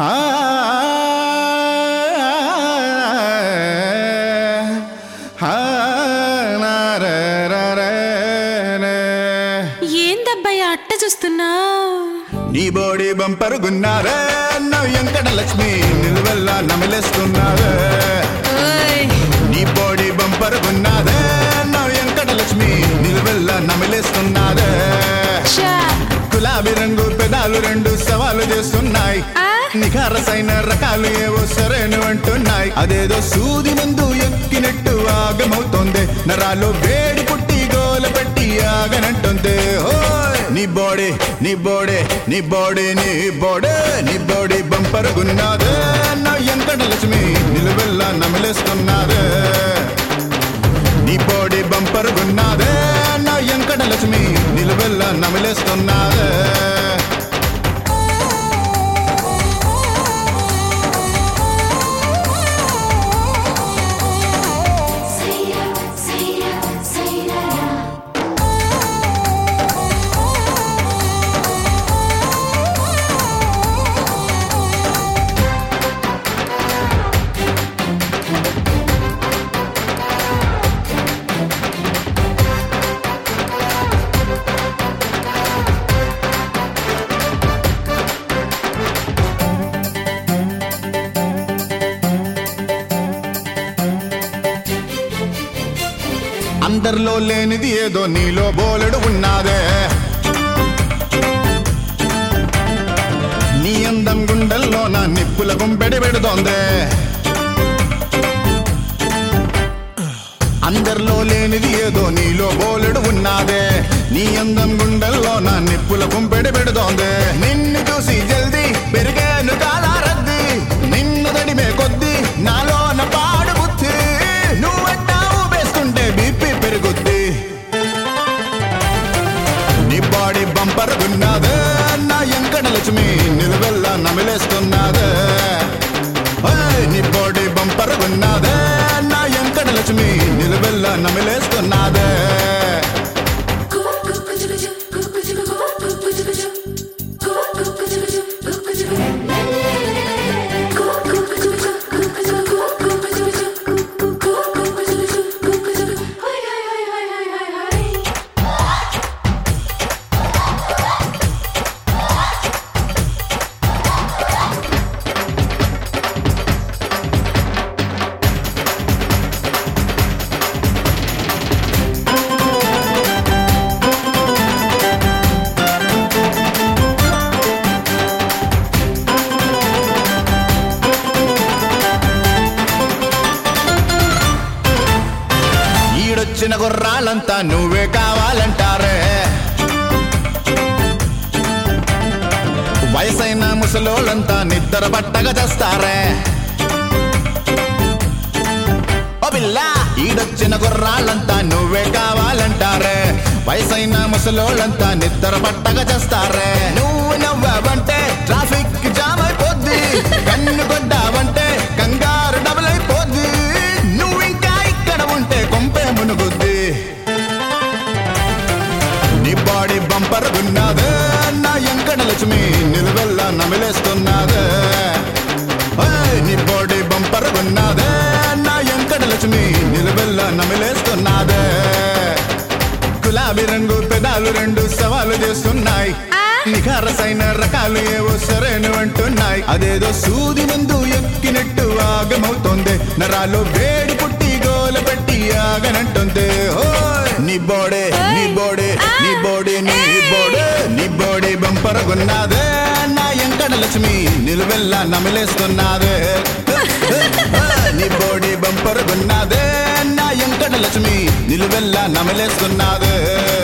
ఆ, ఆ, నా, రే, రే, రే, రే. ఏందబ్బాయి అట్ట చూస్తున్నావు నీ బోడి బంపరు గున్నారే నవ్వు వెంకట లక్ష్మి నిలువెల్లా నమిలేస్తున్నారే నీ బోడి బంపరు గున్నారే నవ్వు వెంకట లక్ష్మి నిలువెల్లా నమిలేస్తున్నారే గులాబీ రంగు పెదాలు రెండు సవాలు చేస్తున్నాయి ఆ? నిఖారసైన రకాలు ఏవో సరైన అంటున్నాయి అదేదో సూది మందు ఎక్కినట్టు ఆగమవుతోంది నరాలు వేడి పుట్టి గోల పెట్టి ఆగనంటుంది ఓయ్! నీ బాడీ నీ బాడీ నీ బాడీ నీ బాడీ నీ బాడీ బంపర్ గున్నాదే నా ఎంకట లక్ష్మి నిలువెల్లా నమిలేస్తున్నాదే నీ బాడీ బంపర్ గున్నాదే నా ఎంకట లక్ష్మి నిలువెల్లా నమిలేస్తున్నాదే Sayra, sayra, sayra. అందరిలో లేనిది ఏదో నీలో బోలెడు ఉన్నాదే నీ అందం గుండెల్లో నా నిప్పుల గుంపెడి పెడుతోందే అందరిలో లేనిది ఏదో నీలో బోలెడు ఉన్నాదే నీ అందం గుండెల్లో నా నిప్పుల గుంపెడి పెడుతోందే నిన్ను చూసి జల్దీ పెరిగాను కాలా రద్ది నిన్ను దడిమే కొద్ది నాలోన పాడు బుద్ధి నువ్వెట్టావు వేస్తుంటే బీపీ పెరుగుద్ది నీ బాడీ బంపర్ గున్నాదే నా ఎంకట లక్ష్మి నిలువెల్లా నమిలేస్తున్నాదే ఓయ్, నీ బాడీ బంపర్ గున్నాదే నా ఎంకట లక్ష్మి నిలువెల్లా నమిలేస్తున్నాదే ఈడొచ్చిన గుర్రాలంతా నువ్వే కావాలంటారే వయసైన ముసలోళ్ళంతా నిద్ర పట్టగా చేస్తారే ఓ పిల్లా ఈడొచ్చిన గుర్రాలంతా నువ్వే కావాలంటారే వయసైన ముసలోళ్ళంతా నిద్ర పట్టగా చేస్తారే నువ్వు నవ్వావంటే ట్రాఫిక్ జామ్ అయిపోద్ది కన్ను కొడ్డావంటే కంగారు డబుల్ అయిపోద్ది నువ్వు ఇంకా ఇక్కడ ఉంటే కొంపే మునుగుద్ది నీ బాడీ బంపర్ గున్నాదే నా ఎంకట లక్ష్మి నిలువెల్లా నమిలేస్తున్నాదే ఓయ్, నీ బాడీ బంపర్ గున్నాదే నా ఎంకట లక్ష్మి నిలువెల్లా నమిలేస్తున్నాదే గులాబీ రంగు పెదాలు రెండు సవాలు చేస్తున్నాయి ఆ? నిఖారసైన రకాలు ఏవో సరైన అంటున్నాయి అదేదో సూది మందు ఎక్కినట్టు ఆగమవుతోంది నరాలు వేడి పుట్టి గోల పెట్టి ఆగనంటుంది ఓయ్! నీ బోడే నీ బోడే నీ బోడే నీ బోడే నీ బోడే బంపర్ గున్నాదే నా ఎంకట లక్ష్మి నిలువెల్లా నమిలేస్తున్నాదే నీ బోడి బంపర్ గున్నాదే నా ఎంకట లక్ష్మి నిలువెల్లా నమిలేస్తున్నాదే